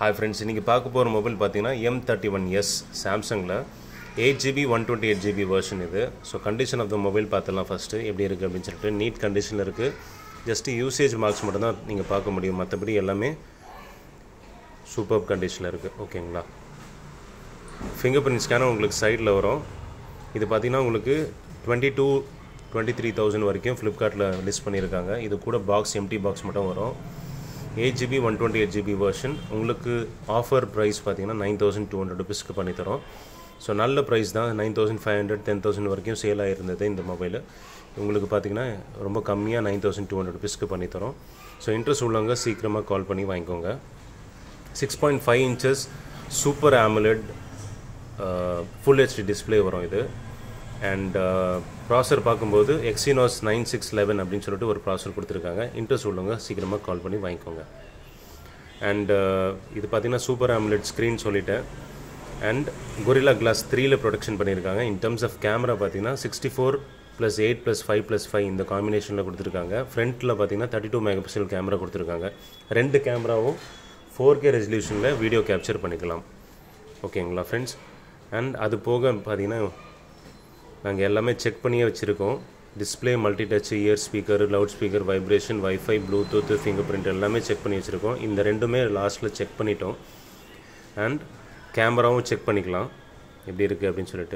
hi friends இன்றைக்கி பார்க்க போகிற மொபைல் பார்த்தீங்கன்னா எம் தேர்ட்டி ஒன் எஸ் சாம்சங்கில் eight GB one twenty eight GB version இது so condition of the mobile பார்த்துலாம் ஃபஸ்ட்டு எப்படி இருக்குது அப்படின்னு சொல்லிட்டு நீட் கண்டிஷனில் இருக்குது ஜஸ்ட்டு யூசேஜ் மார்க்ஸ் மட்டும்தான் நீங்கள் பார்க்க முடியும் மற்றபடி எல்லாமே சூப்பர் கண்டிஷனில் இருக்குது ஓகேங்களா ஃபிங்கர் பிரிண்ட் ஸ்கேனர் உங்களுக்கு சைடில் வரும் இது பார்த்தீங்கன்னா உங்களுக்கு twenty two twenty three thousand வரைக்கும் ஃப்ளிப்கார்ட்டில் லிஸ்ட் பண்ணியிருக்காங்க இது கூட பாக்ஸ் எம்டி பாக்ஸ் மட்டும் வரும் eight GB one twenty eight GB version உங்களுக்கு ஆஃபர் ப்ரைஸ் பார்த்தீங்கன்னா நைன் தௌசண்ட் டூ ஹண்ட்ரட் ருபீஸ்க்கு பண்ணித்தரோம் ஸோ நல்ல ப்ரைஸ் தான் nine thousand five hundred ten thousand வரைக்கும் சேல் ஆகிருந்தது இந்த மொபைல் உங்களுக்கு பார்த்தீங்கன்னா ரொம்ப கம்மியாக நைன் தௌசண்ட் டூ ஹண்ட்ரட் ருபீஸ்க்கு பண்ணித்தரோம் ஸோ இன்ட்ரெஸ்ட் உள்ளவங்க சீக்கிரமாக கால் பண்ணி வாங்கிக்கோங்க six point five inches super AMOLED full HD display வரும் இது அண்ட் ப்ராசர் பார்க்கும்போது எக்ஸினாஸ் நைன் சிக்ஸ் லெவன் அப்படின்னு சொல்லிட்டு ஒரு ப்ராசர் கொடுத்துருக்காங்க இன்ட்ரெஸ்ட் உள்ளவங்க சீக்கிரமாக கால் பண்ணி வாங்கிக்கோங்க அண்ட் இது பார்த்தீங்கன்னா சூப்பர் ஆம்லெட் ஸ்க்ரீன் சொல்லிட்டேன் அண்ட் கொரில்லா கிளாஸ் த்ரீல ப்ரொடக்ஷன் பண்ணியிருக்காங்க இன் டர்ம்ஸ் ஆஃப் கேமரா பார்த்தீங்கன்னா sixty four plus eight plus five plus five இந்த காம்பினேஷனில் கொடுத்துருக்காங்க ஃப்ரண்ட்டில் பார்த்தீங்கன்னா thirty two megapixel camera கொடுத்துருக்காங்க ரெண்டு கேமராவும் ஃபோர் கே ரெசல்யூஷனில் வீடியோ கேப்சர் பண்ணிக்கலாம் ஓகேங்களா ஃப்ரெண்ட்ஸ் அண்ட் அது போக பார்த்தீங்கன்னா நாங்கள் எல்லாமே செக் பண்ணியே வச்சுருக்கோம் display multi touch ear speaker loudspeaker vibration wifi Bluetooth fingerprint எல்லாமே செக் பண்ணி வச்சுருக்கோம் இந்த ரெண்டுமே லாஸ்ட்டில் செக் பண்ணிட்டோம் அண்ட் கேமராவும் செக் பண்ணிக்கலாம் எப்படி இருக்குது அப்படின்னு சொல்லிட்டு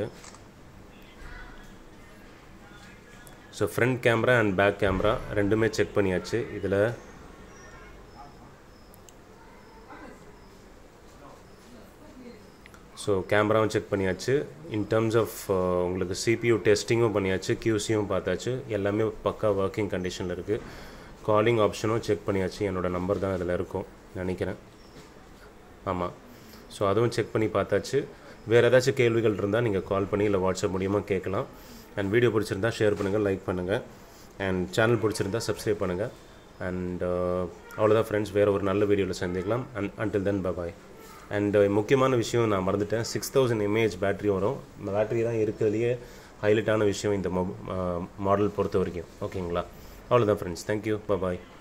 so front camera and back camera ரெண்டுமே செக் பண்ணியாச்சு இதில் ஸோ கேமராவும் செக் பண்ணியாச்சு இன் டர்ம்ஸ் ஆஃப் உங்களுக்கு சிபியூ டெஸ்டிங்கும் பண்ணியாச்சு கியூசியும் பார்த்தாச்சு எல்லாமே பக்கா ஒர்க்கிங் கண்டிஷனில் இருக்குது காலிங் ஆப்ஷனும் செக் பண்ணியாச்சு என்னோடய நம்பர் தான் அதில் இருக்கும் நினைக்கிறேன் ஆமாம் ஸோ அதுவும் செக் பண்ணி பார்த்தாச்சு வேறு ஏதாச்சும் கேள்விகள் இருந்தால் நீங்கள் கால் பண்ணி இல்லை வாட்ஸ்அப் மூலியமாக கேட்கலாம் அண்ட் வீடியோ பிடிச்சிருந்தா ஷேர் பண்ணுங்கள் லைக் பண்ணுங்கள் அண்ட் சேனல் பிடிச்சிருந்தா சப்ஸ்கிரைப் பண்ணுங்கள் அண்ட் அவ்வளோதான் ஃப்ரெண்ட்ஸ் வேறு ஒரு நல்ல வீடியோவில் சந்திக்கலாம் and until then bye and முக்கியமான விஷயம் நான் மறந்துட்டேன் சிக்ஸ் தௌசண்ட் எம்ஏஹெச் பேட்ரி வரும் இந்த பேட்ரி தான் இருக்கிறதுலையே ஹைலைட்டான விஷயம் இந்த மொ மாடல் பொறுத்த வரைக்கும் ஓகேங்களா அவ்வளோதான் ஃப்ரெண்ட்ஸ் தேங்க்யூ பாய்